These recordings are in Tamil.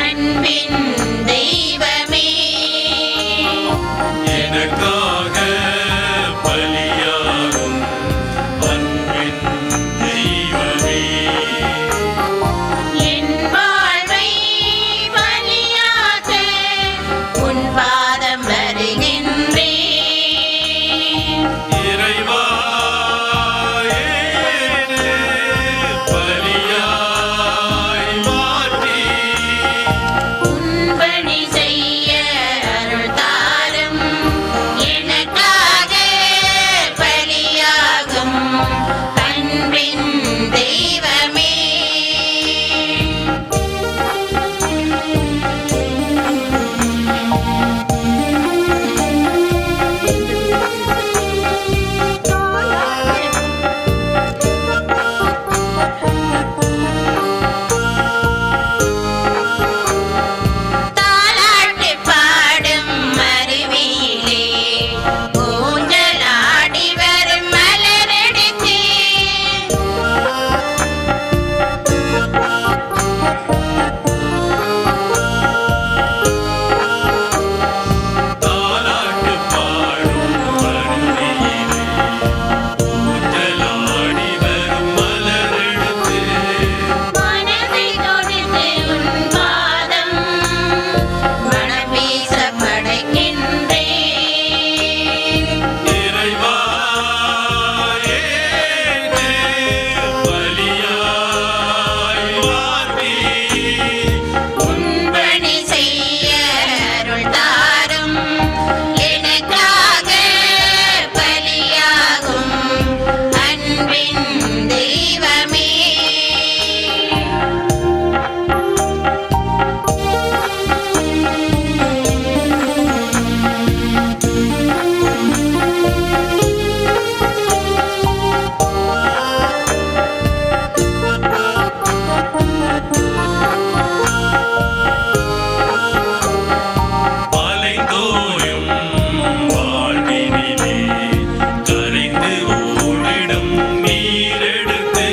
அன்பின் தெய்வமே எனக்காக பலியாகும் அன்பின் தெய்வமே என் வாழ்வை பலியாக்க உன் பாதம் வருகின்றேன் இறைவா ஏனே பலியாய் மாற்றி உன்பணி செய்ய அருள் தாரும் எனக்காக பலியாகும் அன்பின் தெய்வமே தாலாட்டு பாடும் அருவியிலே ஊஞ்சலாடி வரும் மலரெடுத்து தாலாட்டு பாடும் மருந்தியிலே ஊஞ்சலாடி வரும் மலரெடுத்து மனதை தொடுத்து உன் பாதம் மனம் வீச படைக்கின்றேன் இறைவா ஏனே பலியாய் மாற்றி உன்பணி செய்ய அருள் தாரும் எனக்காக பலியாகும் அன்பின் தெய்வமே அலைந்தோயும் வாழ்வினிலே கரைந்து ஓடிடும் நீரெடுத்து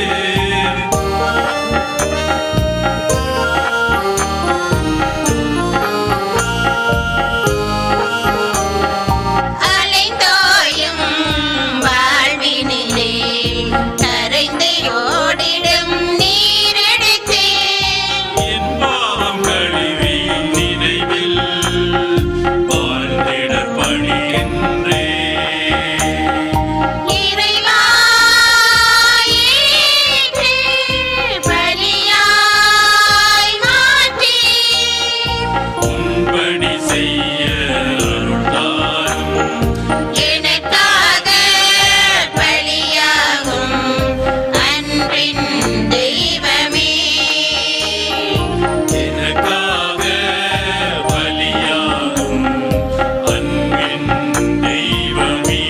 அலைந்தோயும் வாழ்வினிலே கரைந்து ஓடிடும் நீரெடுத்து என் பாவம் கழுவி நினைவில் வாழ்ந்திட பணிகின்றே இறைவா ஏற்று பலியாய் மாற்றி உன்படி செய்ய அருள்தாரும் எனக்காக பலியாகும் அன்பின் தெய்வமே எனக்காக பலியாகும் அன்பின் தெய்வமே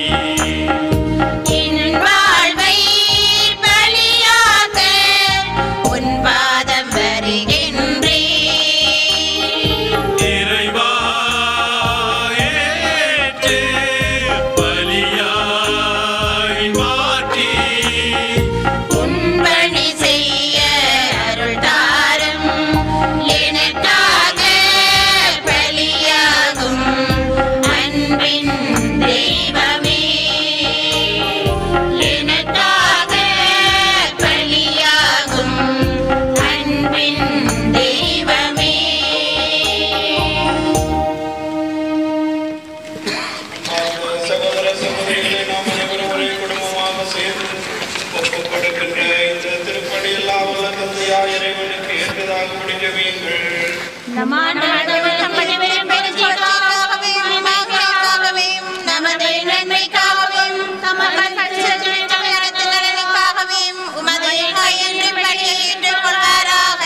என் வாழ்வை பலியாக்க உன் பாதம் வருகின்றேன் இறைவா ஏற்று பலியாய் மாற்றி உன்பணி செய்ய அருள் தாரும் எனக்காக பலியாகும் அன்பின் தெய்வமே எனக்காக பலியாகும் அன்பின் தெய்வமே சகோதர சகோதரிகளை நாம் அனைவரும் ஒரே குடும்பமாக சேர்ந்து ஒப்புக் கொடுக்கின்ற இந்த திருப்பணி எல்லா வல்ல தந்தையாய் இறைவனுக்கு ஏற்றதாக முடிஞ்சவீங்கள் நமது நன்மைக்காகவும் தமது நலனுக்காகவும் உமது கையென்று பணியை ஏற்றுக்கொள்வாராக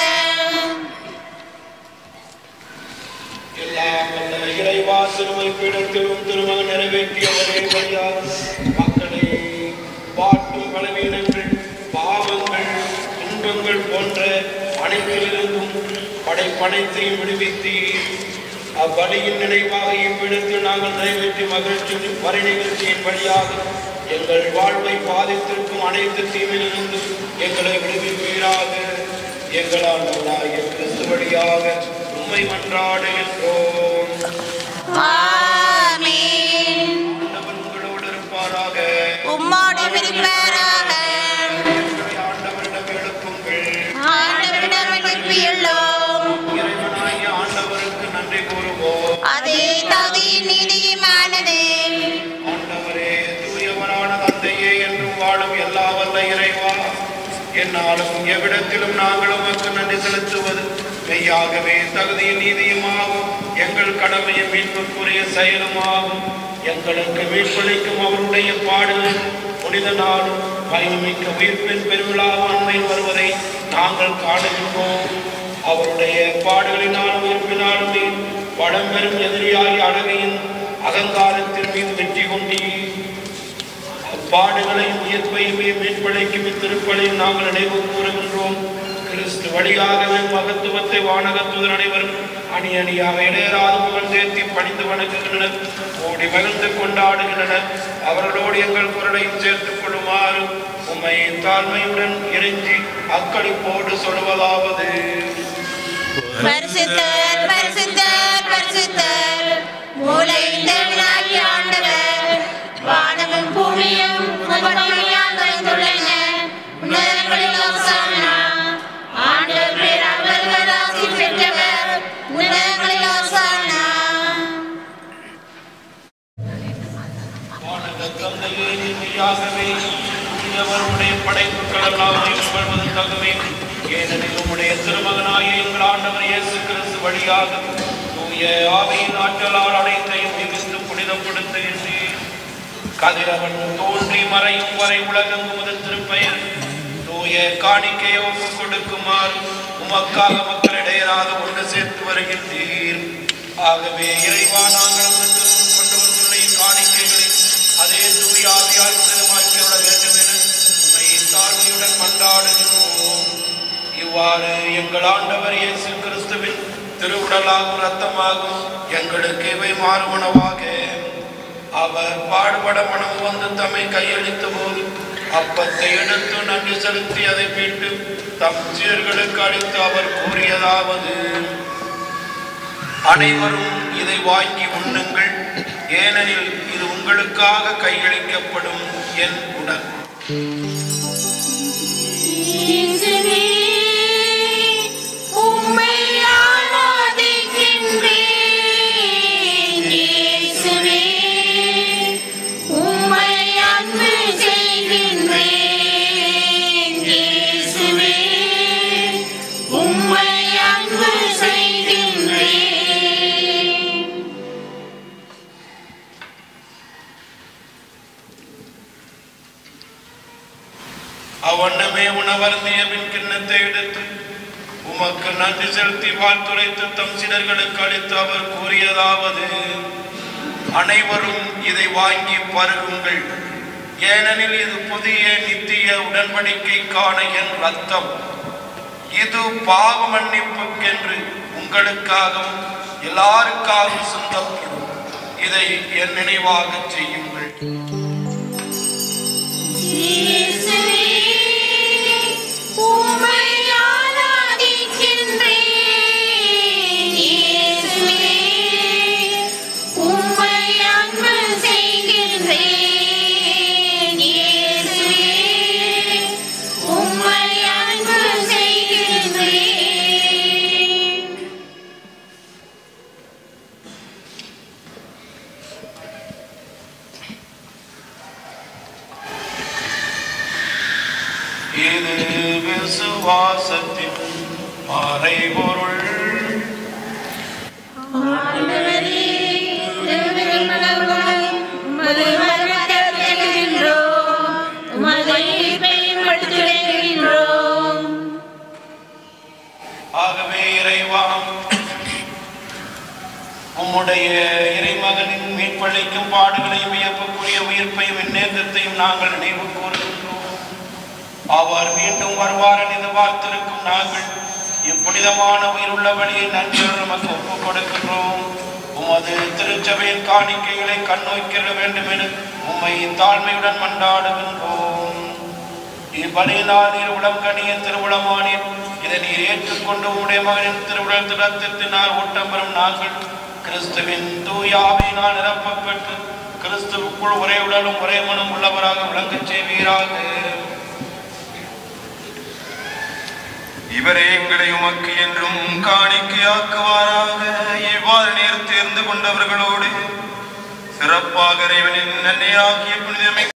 எல்லா வல்ல இறைவா சிறுமை பீடத்திலும் திருமகன் நிறைவேற்றிய ஒரே வழியாக மக்களை பாட்டும் பலவீனங்கள் பாவங்கள் துன்பங்கள் போன்ற அனைத்திலிருந்தும் படைப்பனைத்தையும் விடுவித்து அவ்வழியின் நினைவாக இவ்விடத்தில் நாங்கள் நிறைவேற்றி மகிழ்ச்சி வரை நிகழ்ச்சியின் வழியாக எங்கள் வாழ்வை பாதித்திருக்கும் அனைத்து தீமையிலிருந்தும் எங்களை விடுவிப்பீராக எங்களால் கிறிஸ்துவ வழியாக உம்மை மன்றாடுகின்றோம் ஆமென் ஆண்டவர் உங்களோடு இருப்பாராக உம்மோடு விரிப்பாராக எங்களை ஆண்டவரிடம் எழுப்புங்கள் ஆண்டவரிடம் எழுப்பியுள்ளோம் இறைவனாகிய ஆண்டவருக்கு நன்றி கூறுவோம் அதே தகுதியின் நீதியுமானது ஆண்டவரே தூயவனான தந்தையே என்றும் வாழும் எல்லா வல்ல இறைவா என்னாலும் எவ்விடத்திலும் நாங்கள் உமக்கு நன்றி செலுத்துவது மெய்யாகவே தகுதியும் நீதியுமாகும் எங்கள் கடமையும் மீட்புக்குரிய செயலுமாகும் எங்களுக்கு மீட்பளிக்கும் அவருடைய பாடுகள் புனித நாளும் பயமிக்க உயிர்ப்பின் பெருவிழாவும் அண்மையில் வருவதை நாங்கள் காணுகின்றோம் அவருடைய பாடுகளினாலும் உயிர்ப்பினாலும் நீர் படம் பெறும் எதிரியாகி அழகையின் அகங்காரத்தின் மீது வெற்றி கொண்டீர் அப்பாடுகளையும் உயிர்ப்பையுமே மீட்பழைக்கும் இத்திருப்பலையும் நாங்கள் நினைவு கூறுகின்றோம் கிறிஸ்து வழியாகவே மகத்துவத்தை வானகத்துவர் அனைவரும் அணி அணியாக இடையராது புகழ் தேர்த்தி பணிந்து வணங்குகின்றனர் ஓடி மகிழ்ந்து கொண்டாடுகின்றனர் அவர்களோடு எங்கள் குரலையும் சேர்த்துக் கொள்ளுமாறு உம்மை தாழ்மையுடன் இறைஞ்சி அக்களிப்போடு சொல்வதாவது பரிசுத்தர் பரிசுத்தர் பரிசுத்தர் மூலை தேவனாகி ஆண்டவர் வானமும் பூமியும் உமதொழியால் நிறைந்துள்ளன உன்னதங்களில் ஓசானா ஆண்டவர் பேரால் வருவர் ஆசி பெற்றவர் உன்னதங்களில் ஓசானா வானக தந்தையே நீதியாகவே தூயவருடைய படைப்புகள் எல்லாம் ஏற்படுவது தகுவே ஏனெனில் உம்முடைய திருமகனாய எங்கள் ஆண்டவர் இயேசு கிறிஸ்து வழியாக தூய ஆவியின் ஆற்றலால் அனைத்தையும் மிகுந்து புனிதப்படுத்துகின்றீர் கதிரவன் தோன்றி மறையும் வரை உலகம் உமது திருப்பெயர் தூய காணிக்கையை ஒப்புக் கொடுக்குமாறு உமக்காக மக்களிடையராக ஒன்று சேர்த்து வருகின்றீர் ஆகவே இறைவா நாங்கள் உமக்கு முன் கொண்டு வந்துள்ள இக்காணிக்கைகளை அதே தூய ஆவியால் புனிதமாக்கி விட வேண்டும் என உண்மை தாழ்மையுடன் மன்றாடுகிறோம் இவ்வாறு எங்கள் ஆண்டவர் இயேசு கிறிஸ்துவின் திருவுடலாகும் ரத்தமாகும் எங்களுக்கு இவை மாறுவனவாக அவர் பாடுபட மனம் வந்து தம்மை கையளித்த போது அப்பத்தை எடுத்து நன்றி செலுத்தி அதை மீட்டு தம் சீர்களுக்கு அளித்து அவர் கூறியதாவது அனைவரும் இதை வாங்கி உண்ணுங்கள் ஏனெனில் இது உங்களுக்காக கையளிக்கப்படும் என் உடல் இயேசுவே உம்மை ஆராதிக்கின்றேன் இயேசுவே உம்மை அன்பு செய்கின்றேன் இயேசுவே உம்மை அன்பு செய்கின்றேன் அவண்ணமே உணவருந்திய பின் கிண்ணத்தை எடுத்து உமக்கு நன்றி செலுத்தி வாழ்த்துரைத்து தம் சிலர்களுக்கு அளித்து அவர் கூறியதாவது அனைவரும் இதை வாங்கி பருகுங்கள் ஏனெனில் இது புதிய நித்திய உடன்படிக்கைக்கான என் ரத்தம் இது பாவ மன்னிப்புக்கென்று உங்களுக்காகவும் எல்லாருக்காகவும் சிந்தப்படும் இதை என் நினைவாகச் செய்யுங்கள் இயேசுவே உம்மை ஆராதிக்கின்றேன் இயேசுவே உம்மை அன்பு செய்கின்றேன் இயேசுவே உம்மை அன்பு செய்கின்றேன் இது விசுவாசத்தின் மறைபொருள் ஆண்டவரே திருவிருமலர்களும் உமது மரணத்தில் எழுகின்றோம் உமது ஈர்ப்பையும் எடுத்துரைக்கின்றோம் ஆகவே இறைவா உம்முடைய இறைமகனின் மீட்பளிக்கும் பாடுகளையும் வியப்புக்குரிய உயிர்ப்பையும் விண்ணேற்றத்தையும் நாங்கள் நினைவு கூறுகின்றோம் அவர் மீண்டும் வருவார் என எதிர்பார்த்திருக்கும் நாங்கள் இப்புனிதமான உயிருள்ள வழியை நன்றியோடு நமக்கு ஒப்புக் கொடுக்கின்றோம் உமது திருச்சபையின் காணிக்கைகளை கண்ணோக்கிட வேண்டும் என உம்மை தாழ்மையுடன் மன்றாடுகின்றோம் இப்பலியினால் நீர் உடம் கனிய திருவுளமானீர் இதை நீர் ஏற்றுக்கொண்டு உடைய மகனின் திருவுடல் திடத்தினால் ஊட்டம் பெறும் நாங்கள் கிறிஸ்துவின் தூயாவினால் நிரப்பப்பட்டு கிறிஸ்துவுக்குள் ஒரே உடலும் ஒரே மனம் உள்ளவராக விளங்கச் செய்வீராக இவரே எங்களை உமக்கு என்றும் காணிக்கையாக்குவாராக இவ்வாறு நீர் தேர்ந்து கொண்டவர்களோடு சிறப்பாக இறைவனின் நன்மையாகிய புனிதமை